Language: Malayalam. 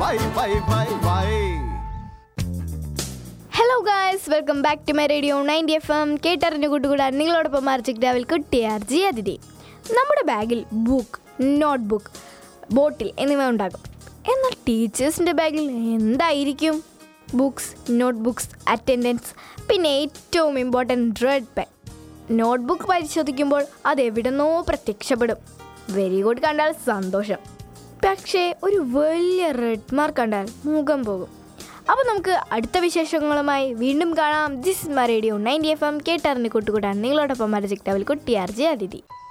Y why why why hello guys welcome back to my radio ninety F M കേട്ടറിഞ്ഞു കൂട്ടുകൂടാൻ നിങ്ങളോടൊപ്പം മറിച്ചിട്ടാവിൽ കുട്ടിയാർ ജി അതിഥി നമ്മുടെ ബാഗിൽ ബുക്ക് നോട്ട് ബുക്ക് ബോട്ടിൽ എന്നിവ ഉണ്ടാകും എന്നാൽ ടീച്ചേഴ്സിൻ്റെ ബാഗിൽ എന്തായിരിക്കും ബുക്സ് നോട്ട് ബുക്സ് അറ്റൻഡൻസ് പിന്നെ ഏറ്റവും important red pen notebook പരിശോധിക്കുമ്പോൾ അത് എവിടെന്നോ പ്രത്യക്ഷപ്പെടും വെരി ഗുഡ് കണ്ടാൽ സന്തോഷം പക്ഷേ ഒരു വലിയ റെഡ് മാർക്ക് കണ്ടാൽ മുഖം പോകും അപ്പോൾ നമുക്ക് അടുത്ത വിശേഷങ്ങളുമായി വീണ്ടും കാണാം ദിസ് മ റേഡിയോ നയൻറ്റി എഫ് എം കേട്ടറിഞ്ഞ് കൂട്ടുകൂടാൻ നിങ്ങളോടൊപ്പം മരജിക് ടവൽ കുട്ടിയാർജി അതിഥി